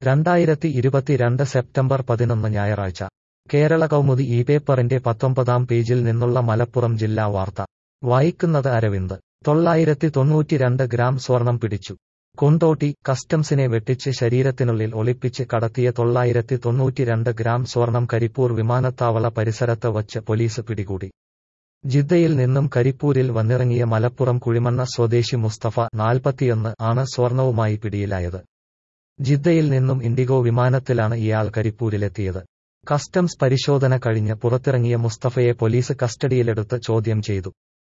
രണ്ടായിരത്തി ഇരുപത്തിരണ്ട് സെപ്റ്റംബർ പതിനൊന്ന് ഞായറാഴ്ച കേരള കൗമുദി ഈ പേപ്പറിന്റെ പത്തൊമ്പതാം പേജിൽ നിന്നുള്ള മലപ്പുറം ജില്ലാ വാർത്ത വായിക്കുന്നത് അരവിന്ദ് തൊള്ളായിരത്തി തൊണ്ണൂറ്റിരണ്ട് ഗ്രാം സ്വർണം പിടിച്ചു കൊണ്ടോട്ടി കസ്റ്റംസിനെ വെട്ടിച്ച് ശരീരത്തിനുള്ളിൽ ഒളിപ്പിച്ച് കടത്തിയ തൊള്ളായിരത്തി തൊണ്ണൂറ്റിരണ്ട് ഗ്രാം സ്വർണം കരിപ്പൂർ വിമാനത്താവള പരിസരത്ത് വച്ച് പോലീസ് പിടികൂടി ജിദ്ദയിൽ നിന്നും കരിപ്പൂരിൽ വന്നിറങ്ങിയ മലപ്പുറം കുഴിമണ്ണ സ്വദേശി മുസ്തഫ നാൽപ്പത്തിയൊന്ന് ആണ് സ്വർണവുമായി പിടിയിലായത് ജിദ്ദയിൽ നിന്നും ഇൻഡിഗോ വിമാനത്തിലാണ് ഇയാൾ കരിപ്പൂരിലെത്തിയത് കസ്റ്റംസ് പരിശോധന കഴിഞ്ഞ് പുറത്തിറങ്ങിയ മുസ്തഫയെ പോലീസ് കസ്റ്റഡിയിലെടുത്ത് ചോദ്യം ചെയ്തു